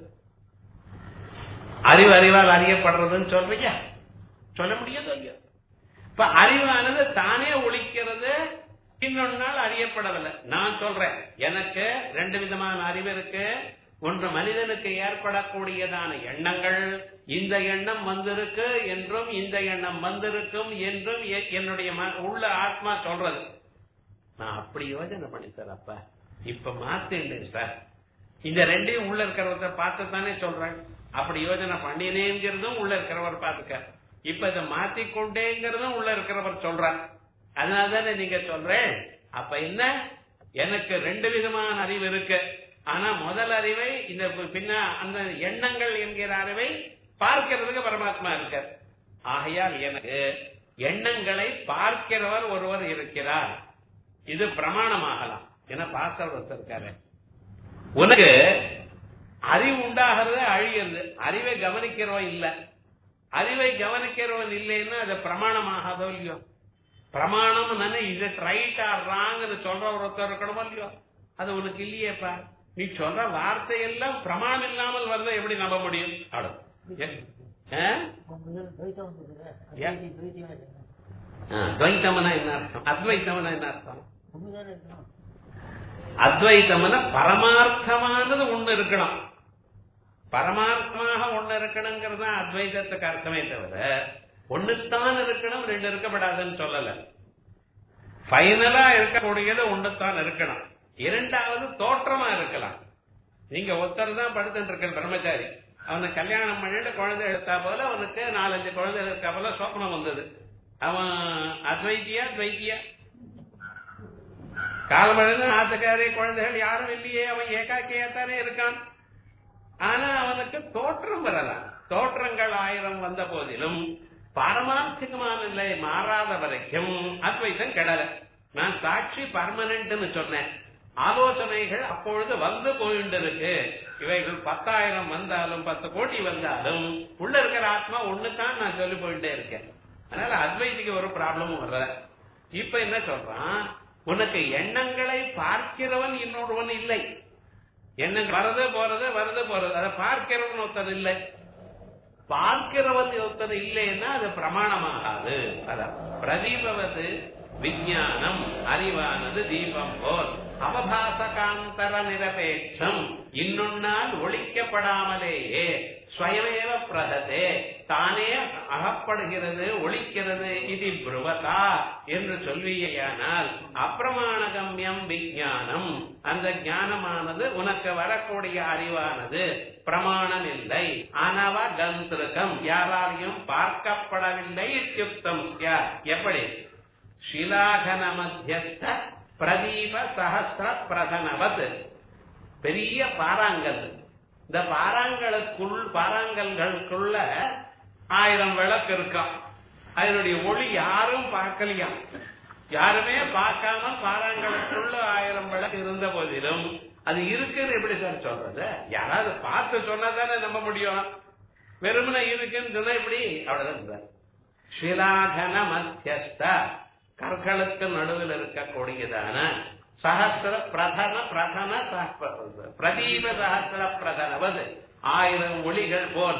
A: அறிவு அறிவால் அறியப்படுறதுன்னு சொல்றீங்க சொல்ல முடியாது ஐயா இப்ப அறிவானது தானே ஒழிக்கிறது இன்னொரு நாள் அறியப்படவில்லை நான் சொல்றேன் எனக்கு ரெண்டு விதமான அறிவு இருக்கு ஒன்று மனிதனுக்கு ஏற்படக்கூடியதான எண்ணங்கள் இந்த எண்ணம் வந்திருக்கு என்றும் இந்த எண்ணம் வந்திருக்கும் என்றும் எ- என்னுடைய ம- உள்ள ஆத்மா சொல்றது நான் அப்படி யோசனை பண்ணி சார் அப்ப இப்ப மாத்தேன் சார் இந்த ரெண்டையும் உள்ள இருக்கிறவர்த்த பார்த்து தானே சொல்றேன் அப்படி யோசனை பண்ணினேங்கிறதும் உள்ள இருக்கிறவர் பார்த்துக்க இப்ப இதை மாத்திக்கொண்டேங்கிறதும் உள்ள இருக்கிறவர் சொல்றார் அதனால தானே நீங்க சொல்றேன் அப்ப என்ன எனக்கு ரெண்டு விதமான அறிவு இருக்கு ஆனா முதல் அறிவை இந்த பின்ன அந்த எண்ணங்கள் என்கிற அறிவை பார்க்கிறதுக்கு பரமாத்மா இருக்கார் ஆகையால் எனக்கு எண்ணங்களை பார்க்கிறவர் ஒருவர் இருக்கிறார் இது பிரமாணமாகலாம் என பார்த்தவர் ஒருத்தர் இருக்காரு உனக்கு அறிவு உண்டாகிறது அழிகிறது அறிவை கவனிக்கிறவன் இல்ல அறிவை கவனிக்கிறவன் இல்லைன்னா அது பிரமாணமாகாதோ இல்லையோ பிரமாணம் தானே இது ரைட் ஆர் ராங்னு சொல்ற ஒருத்தர் இருக்கணுமோ இல்லையோ அது உனக்கு இல்லையேப்பா நீ சொல்ற வார்த்தை எல்லாம் பிரமாணம் இல்லாமல் வரத எப்படி நம்ப முடியும் அவ்வளவு ஏ? ஆ? ஏன்? ஆ, துவைத்தம்னா என்ன அர்த்தம் அத்வைத்தம்னா என்ன அர்த்தம் அத்வைத்தம்னா பரமார்த்தமானது ஒண்ணு இருக்கணும் பரமார்த்தமாக ஒண்ணு இருக்கணுங்கிறது தான் அத்வைதத்துக்கு அர்த்தமே தவிர ஒண்ணுத்தான் இருக்கணும் ரெண்டு இருக்கப்படாதுன்னு சொல்லல ஃபைனலா இருக்கக்கூடியது ஒண்ணுத்தான் இருக்கணும் இரண்டாவது தோற்றமா இருக்கலாம் நீங்க ஒருத்தர் தான் படுத்துட்டு இருக்க பிரம்மச்சாரி அவனை கல்யாணம் பண்ணிட்டு குழந்தை எடுத்தா போல அவனுக்கு நாலஞ்சு குழந்தை இருக்கா போல சொப்னம் வந்தது அவன் அத்வைத்தியா துவைத்தியா காலமழந்து ஆத்துக்காரே குழந்தைகள் யாரும் இல்லையே அவன் ஏகாக்கியா தானே இருக்கான் ஆனா அவனுக்கு தோற்றம் வரலாம் தோற்றங்கள் ஆயிரம் வந்த போதிலும் பாரமார்த்திகமான நிலை மாறாத வரைக்கும் அத்வைத்தம் கெடல நான் சாட்சி பர்மனன்ட்னு சொன்னேன் ஆலோசனைகள் அப்பொழுது வந்து போயிட்டு இருக்கு இவைகள் பத்தாயிரம் வந்தாலும் பத்து கோடி வந்தாலும் உள்ள இருக்கிற ஆத்மா ஒண்ணுதான் நான் சொல்லி போயிட்டே இருக்கேன் அதனால அத்வைதிக்கு ஒரு ப்ராப்ளமும் வரல இப்ப என்ன சொல்றான் உனக்கு எண்ணங்களை பார்க்கிறவன் இன்னொருவன் இல்லை எண்ணம் வரது போறது வரது போறது அதை பார்க்கிறவன் ஒருத்தர் இல்லை பார்க்கிறவன் ஒருத்தர் இல்லைன்னா அது பிரமாணமாகாது அதான் பிரதீபவது விஞ்ஞானம் அறிவானது தீபம் போல் அவபாசகாந்தர நிரபேட்சம் இன்னொன்னால் ஒழிக்கப்படாமலேயே ஸ்வயமேவ பிரததே தானே அகப்படுகிறது ஒழிக்கிறது இது புருவதா என்று சொல்வியானால் அப்பிரமாணகம்யம் விஞ்ஞானம் அந்த ஞானமானது உனக்கு வரக்கூடிய அறிவானது பிரமாணம் இல்லை ஆனவ கந்திருக்கம் யாராலையும் பார்க்கப்படவில்லை இத்தியுக்தம் ஸ்யாத். எப்படி ஷிலாகன மத்தியஸ்த பிரதீப சஹஸ்ர பிரதனவத் பெரிய பாறாங்கல் இந்த பாறாங்களுக்குள் பாறாங்கல்களுக்குள்ள ஆயிரம் விளக்கு இருக்காம் அதனுடைய ஒளி யாரும் பார்க்கலையாம் யாருமே பார்க்காம பாறாங்களுக்குள்ள ஆயிரம் விளக்கு இருந்த போதிலும் அது இருக்குன்னு எப்படி சார் சொல்றது யாராவது பார்த்து சொன்னாதானே நம்ப முடியும் வெறுமனே இருக்குன்னு சொன்னா எப்படி அவ்வளவுதான் சார் ஷிலாகன மத்தியஸ்த கற்களுக்கு நடுவில் இருக்கக்கூடியதான சஹஸ்ர பிரதன பிரதன சஹஸ்ர- பிரதீப சஹஸ்ர பிரதனவது ஆயிரம் ஒளிகள் போல்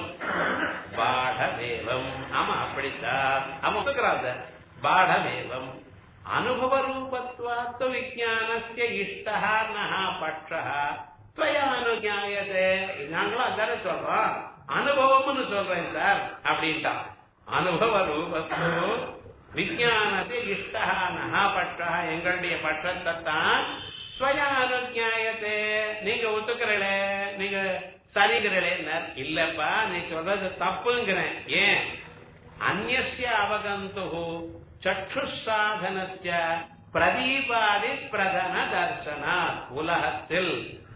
A: பாடமேவம் ஆமா அப்படித்தான் அவன் ஒத்துக்கிறான் பாடமேவம் அனுபவ ரூபத்வாத்து விஜானஸ்ய இஷ்டா நகா பட்சா துவயானுஜாயதே நாங்களும் அதானே சொல்றோம் அனுபவம்னு சொல்றேன் சார் அப்படின்ட்டான் அனுபவ ரூபத்து விஜயானத்தை இஷ்டா நகா பட்சா எங்களுடைய பட்சத்தை தான் ஸ்வயானுஜாயத்தே நீங்க ஒத்துக்கிறீங்களே நீங்க சரிங்கிறீங்களே இல்லப்பா நீ சொல்றது தப்புங்கிறேன் ஏன் அந்நிய அவகந்து சற்று சாதனத்திய பிரதீபாதி பிரதன தர்சனா உலகத்தில்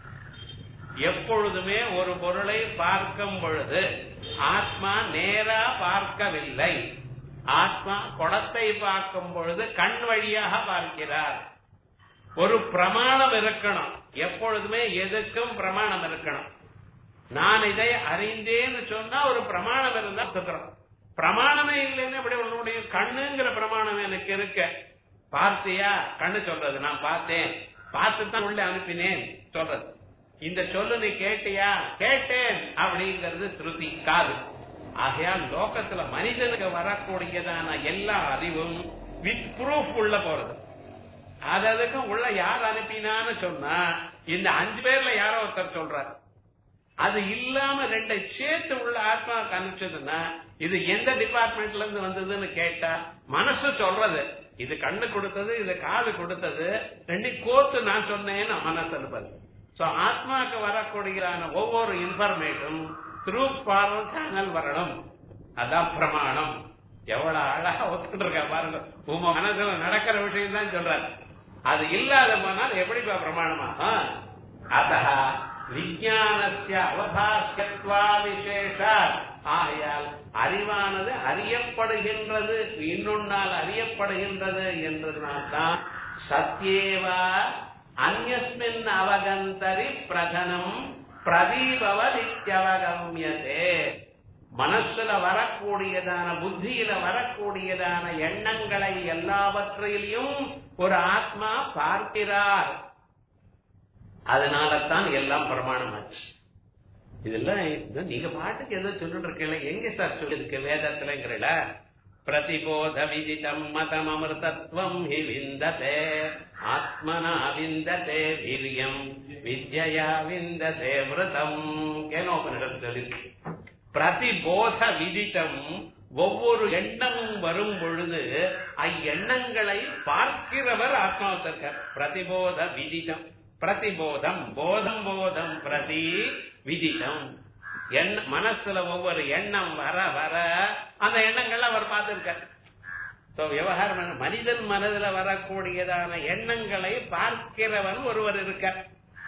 A: எப்பொழுதுமே ஒரு பொருளை பார்க்கும் பொழுது ஆத்மா நேரா பார்க்கவில்லை ஆத்மா குடத்தை பார்க்கும் பொழுது கண் வழியாக பார்க்கிறார் ஒரு பிரமாணம் இருக்கணும் எப்பொழுதுமே எதுக்கும் பிரமாணம் இருக்கணும் நான் இதை அறிந்தேன்னு சொன்னா ஒரு பிரமாணம் இருந்தா சுத்துறோம் பிரமாணமே இல்லைன்னு எப்படி சொல்ல முடியும் கண்ணுங்கிற பிரமாணம் எனக்கு இருக்க பார்த்தியா கண்ணு சொல்றது நான் பார்த்தேன் பார்த்து தான் உள்ள அனுப்பினேன் சொல்றது இந்த சொல்லு நீ கேட்டியா கேட்டேன் அப்படிங்கிறது ஸ்ருதி காது ஆகையால் லோகத்துல மனிதனுக்கு வரக்கூடியதான எல்லா அறிவும் வித் ப்ரூஃப் உள்ள போறது அததுக்கு உள்ள யார் அனுப்பினான்னு சொன்னா இந்த அஞ்சு பேர்ல யாரோ ஒருத்தர் சொல்றாரு அது இல்லாம ரெண்டை சேர்த்து உள்ள ஆத்மாவுக்கு அனுப்பிச்சதுன்னா இது எந்த டிபார்ட்மெண்ட்ல இருந்து வந்ததுன்னு கேட்டா மனசு சொல்றது இது கண்ணு கொடுத்தது இது காது கொடுத்தது ரெண்டு கோர்த்து நான் சொன்னேன்னு மனசு அனுப்பது சோ ஆத்மாக்கு வரக்கூடியதான ஒவ்வொரு இன்ஃபர்மேஷன் த்ரூ ஃபார்வர்ட் சேனல் வரணும் அதான் பிரமாணம் எவ்வளவு அழகா ஒத்துட்டு இருக்கா பாருங்க உங்க மனசுல நடக்கிற விஷயம் தான் சொல்றாரு அது இல்லாத போனால் எப்படிப்பா பிரமாணமா அத விஜயானசிய அவகாசியத்வா விசேஷ ஆகையால் அறிவானது அறியப்படுகின்றது இன்னொன்னால் அறியப்படுகின்றது என்றதுனால்தான் சத்தியேவா அந்யஸ்மின் அவகந்தரி பிரதனம் பிரதீபவதித்யவகமியதே மனசுல வரக்கூடியதான புத்தியில வரக்கூடியதான எண்ணங்களை எல்லாவற்றையிலும் ஒரு ஆத்மா பார்க்கிறார் அதனால தான் எல்லாம் பிரமாணமாச்சு இதெல்லாம் இது நீங்க பாட்டுக்கு ஏதோ சொல்லிட்டு இருக்கீங்களா எங்க சார் சொல்லிருக்கு வேதத்துலங்கிறல பிரதிபோத விதிதம் மதம் அமிர்தத்வம் ஹி விந்ததே ஆத்மனா விந்ததே வீரியம் வித்யா விந்ததே மிருதம் கேனோபனிடம் சொல்லிருக்கு பிரதிபோத விதித்தம் ஒவ்வொரு எண்ணமும் வரும் பொழுது அவ்வெண்ணங்களை பார்க்கிறவர் ஆத்மாவத்திற்கார் பிரதிபோத விதிதம் பிரதிபோதம் போதம் போதம் பிரதி விதிதம் எண்ண மனசுல ஒவ்வொரு எண்ணம் வர வர அந்த எண்ணங்கள் அவர் பார்த்திருக்கார் So, விவகாரம் என்ன? மனிதன் மனதுல வரக்கூடியதான எண்ணங்களை பார்க்கிறவன் ஒருவர் இருக்கார்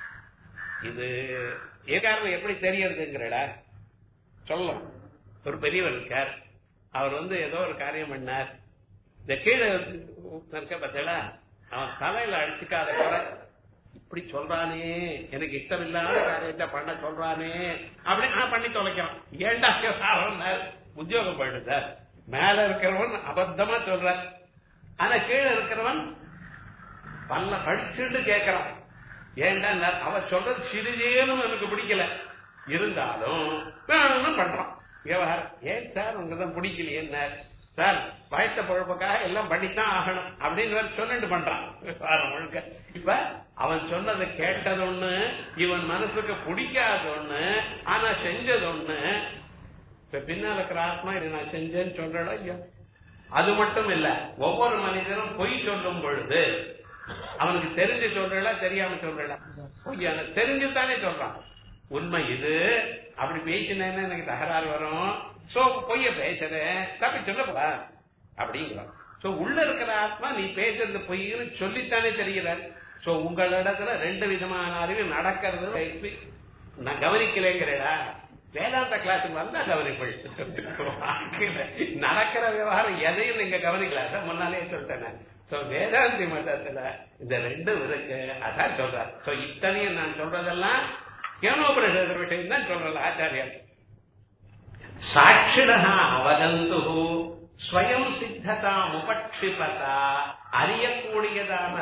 A: இது ஏகாரணம் எப்படி தெரியறதுங்கிறடா சொல்லலாம் ஒரு பெரியவர் இருக்கார் அவர் வந்து ஏதோ ஒரு காரியம் பண்ணார் இந்த கீழே இருக்க பார்த்தா அவன் தலையில அடிச்சுக்காத குறை இப்படி சொல்றானே எனக்கு இஷ்டம் இல்லாத காரியத்தை பண்ண சொல்றானே அப்படி நான் பண்ணி தொலைக்கிறான் ஏண்டா சார் உத்தியோகம் போயிடு சார் மேல இருக்கிறவன் அபத்தமா சொல்ற ஆனா கீழே இருக்கிறவன் பல்ல கடிச்சுட்டு கேட்கறான் ஏண்டா அவ சொல்றது சிறிதேனும் எனக்கு பிடிக்கல இருந்தாலும் வேணும்னு பண்றான் விவகாரம் ஏன் சார் உங்கதான் பிடிக்கலையே சார் வயச பொழப்புக்காக எல்லாம் பண்ணித்தான் ஆகணும் அப்படின்னு வேற சொல்லிட்டு பண்றான் விவகாரம் முழுக்க இப்ப அவன் சொன்னதை கேட்டது ஒண்ணு இவன் மனசுக்கு பிடிக்காத ஒண்ணு ஆனா செஞ்சது ஒண்ணு இப்ப பின்னால இருக்கிற ஆத்மா இதை நான் செஞ்சேன்னு சொல்றடா ஐயா அது மட்டும் இல்ல ஒவ்வொரு மனிதனும் பொய் சொல்லும் பொழுது அவனுக்கு தெரிஞ்சு சொல்றா தெரியாம சொல்றா பொய்யான தெரிஞ்சுதானே சொல்றான் உண்மை இது அப்படி பேசினேன்னு எனக்கு தகராறு வரும் சோ பொய்ய பேசுறேன் தப்பி சொல்லப்பா அப்படிங்கிறான் சோ உள்ள இருக்கிற ஆத்மா நீ பேசுறது பொய்ன்னு சொல்லித்தானே தெரிகிறார் சோ உங்களிடத்துல ரெண்டு விதமான அறிவு நடக்கிறது நான் கவனிக்கலைங்கிறடா வேதாந்த கிளாஸுக்கு வந்தா கவனிப்பள் நடக்கிற விவகாரம் எதையும் நீங்க கவனிக்கல அதான் முன்னாலே சொல்லிட்டேன் சோ வேதாந்தி மட்டத்துல இந்த ரெண்டும் இருக்கு அதான் சொல்றார் சோ இத்தனையும் நான் சொல்றதெல்லாம் கேனோபரிஷத் விஷயம் தான் சொல்றல ஆச்சாரியர் சாட்சிடா அவகந்து ஸ்வயம் சித்ததா உபக்ஷிபதா அறியக்கூடியதான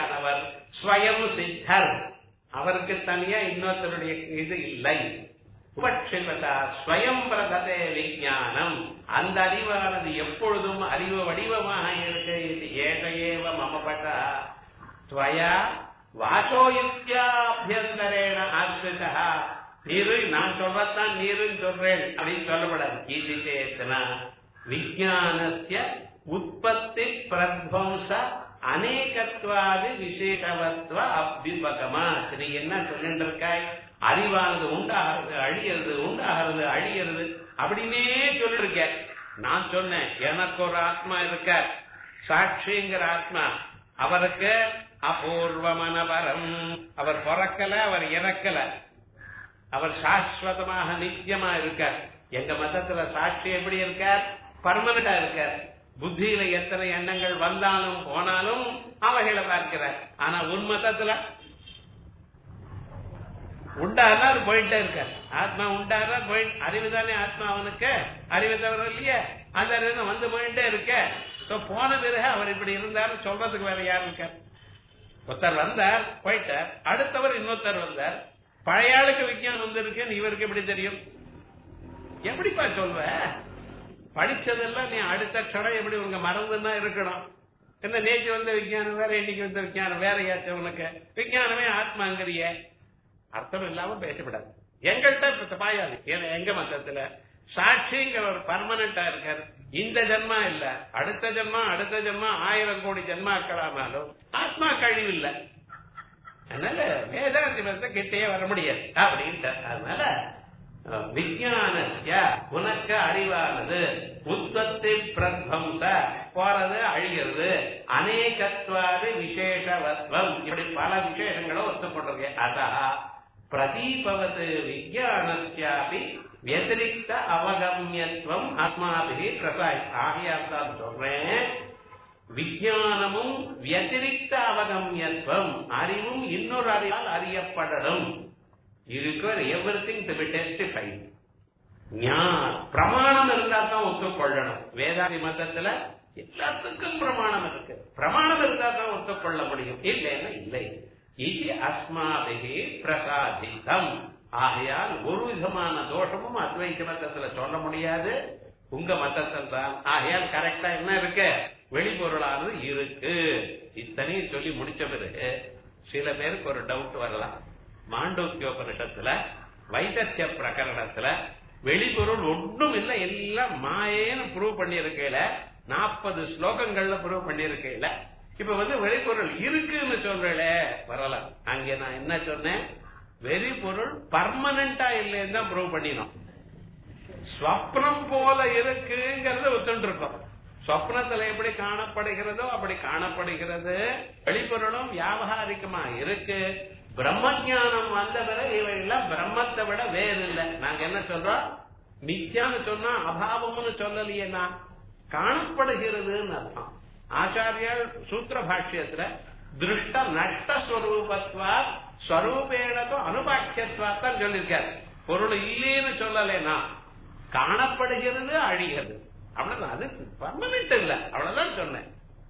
A: சாட்சியானவர் ஸ்வயம் சித்தர் அவருக்கு தனியா இன்னொருத்தருடைய இது இல்லை உபக்ஷிபதா ஸ்வயம் பிரததே விஞ்ஞானம் அந்த அறிவானது எப்பொழுதும் அறிவு வடிவமாக இருக்கு இது ஏக ஏவ மமபட்டா துவயா வாசோயுக்தியாபியந்தரேன ஆசிரிதா நீரு நான் சொல்றதான் நீருன்னு சொல்றேன் அப்படின்னு சொல்லப்படாது இது சேத்தனா விஜயானஸ்ய உற்பத்தி பிரத்வம்ச அநேகத்வாது விசேஷவத்வ அபிபகமா நீ என்ன சொல்லிட்டு இருக்காய் அறிவானது உண்டாகிறது அழியறது உண்டாகிறது அழியறது அப்படின்னே சொல்லிருக்க நான் சொன்னேன் எனக்கு ஒரு ஆத்மா இருக்க சாட்சிங்கிற ஆத்மா அவருக்கு அபூர்வமனவரம் அவர் பிறக்கல அவர் இறக்கல அவர் சாஸ்வதமாக நித்தியமா இருக்கார் எங்க மதத்துல சாட்சி எப்படி இருக்கார் பர்மனண்டா இருக்கார் புத்தியில எத்தனை எண்ணங்கள் வந்தாலும் போனாலும் அவைகளை பார்க்கிறார் ஆனா உன் மதத்துல உண்டாரா போயிட்டே இருக்கார் ஆத்மா உண்டாரா போய் அறிவு தானே ஆத்மா அவனுக்கு அறிவு தவிர இல்லையே அந்த அறிவு வந்து போயிட்டே இருக்க So, போன பிறகு அவர் இப்படி இருந்தாரு சொல்றதுக்கு வேற யார் இருக்கார் ஒருத்தர் வந்தார் போயிட்டார் அடுத்தவர் இன்னொருத்தர் வந்தார் பழைய ஆளுக்கு விஞ்ஞானம் வந்திருக்குன்னு இவருக்கு எப்படி தெரியும் எப்படிப்பா சொல்வ படிச்சதெல்லாம் நீ அடுத்த க்ஷணம் எப்படி உங்க மறந்துன்னா இருக்கணும் என்ன நேற்று வந்த விஞ்ஞானம் வேற இன்னைக்கு வந்த விஞ்ஞானம் வேற யாச்சும் உனக்கு விஞ்ஞானமே ஆத்மாங்கிறிய அர்த்தம் இல்லாம பேசப்படாது எங்கள்கிட்ட பாயாது ஏன்னா எங்க மத்தத்துல சாட்சிங்க ஒரு பர்மனண்டா இருக்காரு இந்த ஜென்மா இல்ல அடுத்த ஜென்மா அடுத்த ஜென்மா ஆயிரம் கோடி ஜென்மாக்களானாலும் ஆத்மா கழிவு இல்ல அதனால வேதாந்தி மதத்தை கிட்டே வர முடியாது அப்படின்ட்டு அதனால விஜயானஸ்ய உனக்கு அறிவானது உற்பத்தி பிரத்வம்ச போறது அழிகிறது அநேகத்வாது விசேஷவத்வம் இப்படி பல விசேஷங்களும் ஒத்துக்கொண்டிருக்கு அதா பிரதீபவது விஜயானஸ்யாபி வத்திரிக்த அவகமியத்துவம் ஆத்மாபிகி பிரசாய் ஆகியால் தான் சொல்றேன் விஜயானமும் வத்திரிக்த அவகமியத்துவம் அறிவும் இன்னொரு அறிவால் அறியப்படணும் இருக்கிற everything to be testified பிரமாணம் இருந்தா தான் ஒத்துக்கொள்ளணும் வேதாதி மதத்துல எல்லாத்துக்கும் பிரமாணம் இருக்கு பிரமாணம் இருந்தா தான் ஒத்துக்கொள்ள முடியும் இல்லைன்னா இல்லை இது அஸ்மாபிகி பிரசாதிதம் ஆகையால் ஒரு விதமான தோஷமும் அத்வைத மதத்துல சொல்ல முடியாது உங்க மதத்தில் தான் ஆகையால் கரெக்டா என்ன இருக்கு வெளிப்பொருளானது இருக்கு இத்தனையும் சொல்லி முடிச்ச பிறகு சில பேருக்கு ஒரு டவுட் வரலாம் மாண்டோக்கியோபனிஷத்துல வைத்திய பிரகரணத்துல வெளிப்பொருள் ஒன்றும் இல்லை எல்லாம் மாயேன்னு ப்ரூவ் பண்ணிருக்கையில நாற்பது ஸ்லோகங்கள்ல ப்ரூவ் பண்ணிருக்கையில இப்ப வந்து வெளிப்பொருள் இருக்குன்னு சொல்றேல வரலாம் அங்க நான் என்ன சொன்னேன் வெளிப்பொருள் பர்மனண்டா இல்லைன்னு தான் ப்ரூவ் பண்ணினோம் ஸ்வப்னம் போல இருக்குங்கிறத ஒத்துட்டு இருக்கோம் சொப்னத்துல எப்படி காணப்படுகிறதோ அப்படி காணப்படுகிறது வெளிப்பொருளும் வியாபகாரிகமா இருக்கு பிரம்ம ஜானம் வந்த பிறகு இவைகள்லாம் பிரம்மத்தை விட வேறு இல்லை நாங்க என்ன சொல்றோம் மித்யான்னு சொன்னா அபாவம்னு சொல்லலையே நான் காணப்படுகிறதுன்னு அர்த்தம் ஆச்சாரியால் சூத்திர பாஷ்யத்துல திருஷ்ட நஷ்ட ஸ்வரூபத்வா ஸ்வரூபேணதோ அனுபாக்கியத்வாத்தான் சொல்லியிருக்காரு பொருள் இல்லைன்னு சொல்லலைன்னா காணப்படுகிறது அழிகிறது அவ்வளவுதான் அது பர்மனன்ட் இல்ல அவ்வளவுதான் சொன்னேன்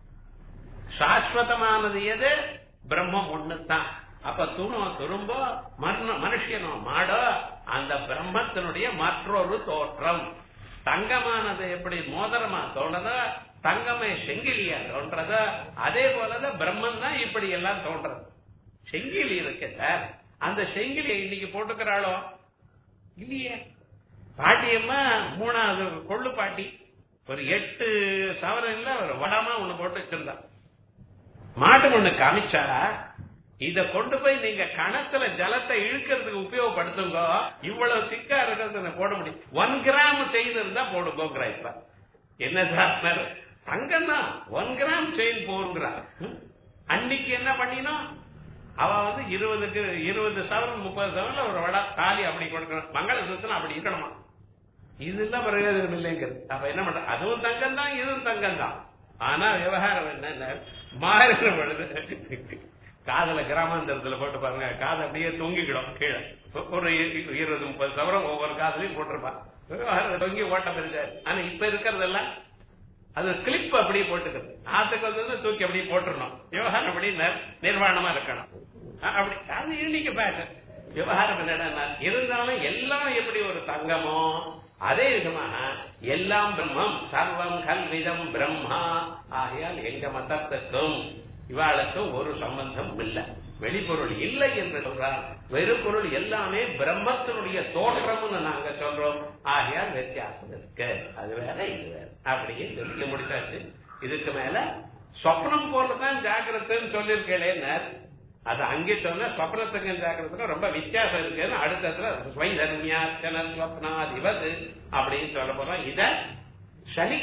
A: சாஸ்வதமானது எது பிரம்மம் ஒண்ணுதான் அப்ப துணோ துரும்போ மனுஷனோ மாடோ அந்த பிரம்மத்தினுடைய மற்றொரு தோற்றம் தங்கமானது எப்படி மோதிரமா தோன்றதோ தங்கமே செங்கிலியா தோன்றதோ அதே போலதான் பிரம்மன் தான் இப்படி எல்லாம் தோன்றது செங்கிலி இருக்கு சார் அந்த செங்கிலியை இன்னைக்கு போட்டுக்கிறாளோ இல்லையே பாட்டியம்மா மூணாவது கொள்ளு பாட்டி ஒரு எட்டு சவரன்ல ஒரு வடமா ஒண்ணு போட்டு வச்சிருந்தா மாட்டு ஒண்ணு காமிச்சா இத கொண்டு போய் நீங்க கணத்துல ஜலத்தை இழுக்கிறதுக்கு உபயோகப்படுத்துங்க இவ்வளவு திக்கா இருக்கிறது போட முடியும் ஒன் கிராம் செயின் இருந்தா போடுங்கோங்கிறா இப்ப என்ன சார் தங்கம் தான் ஒன் கிராம் செயின் போங்கிறா அன்னைக்கு என்ன பண்ணினோம் அவ வந்து இருபதுக்கு இருபது சவரன் முப்பது சவரன்ல ஒரு வடை தாலி அப்படி கொடுக்கணும் மங்கள சுத்தம் அப்படி இருக்கணுமா இதுதான் பிரயோஜனம் இல்லைங்கிறது அப்ப என்ன பண்ற அதுவும் தங்கம் தான் இதுவும் தங்கம் தான் ஆனா விவகாரம் என்ன மாறுகிற பொழுது காதல கிராமாந்தரத்துல போட்டு பாருங்க காதை அப்படியே தொங்கிக்கிடும் கீழே ஒரு இருபது முப்பது சவரம் ஒவ்வொரு காதலையும் போட்டிருப்பான் விவகாரம் தொங்கி ஓட்ட பெருசாரு ஆனா இப்ப இருக்கிறதெல்லாம் அது கிளிப் அப்படியே போட்டுக்கிறது ஆத்துக்கு வந்து தூக்கி அப்படியே போட்டுருணும் விவகாரம் அப்படி நிர்வாணமா இருக்கணும் அப்படி அது இன்னைக்கு பேட்டர் விவகாரம் என்னடா இருந்தாலும் எல்லாம் எப்படி ஒரு தங்கமோ அதே விதமாக எல்லாம் பிரம்மம் சர்வம் கல்விதம் பிரம்மா ஆகையால் எங்க மதத்துக்கும் இவாளுக்கும் ஒரு சம்பந்தம் இல்லை வெளிப்பொருள் இல்லை என்று சொல்றார் வெறுப்பொருள் எல்லாமே பிரம்மத்தினுடைய தோற்றம்னு நாங்க சொல்றோம் ஆகையால் வித்தியாசம் இருக்கு அது வேற இது வேற அப்படியே சொல்லி முடிச்சாச்சு இதுக்கு மேல சொப்னம் போலதான் ஜாக்கிரதைன்னு சொல்லியிருக்கேன் அது அங்கே சொன்ன சொப்னத்துக்கும் ஜாக்கிரத்துக்கும் ரொம்ப வித்தியாசம் இருக்குன்னு அடுத்ததுல ஸ்வைதர்மியாச்சன ஸ்வப்னாதிபது அப்படின்னு சொல்ல போறோம் இத சனி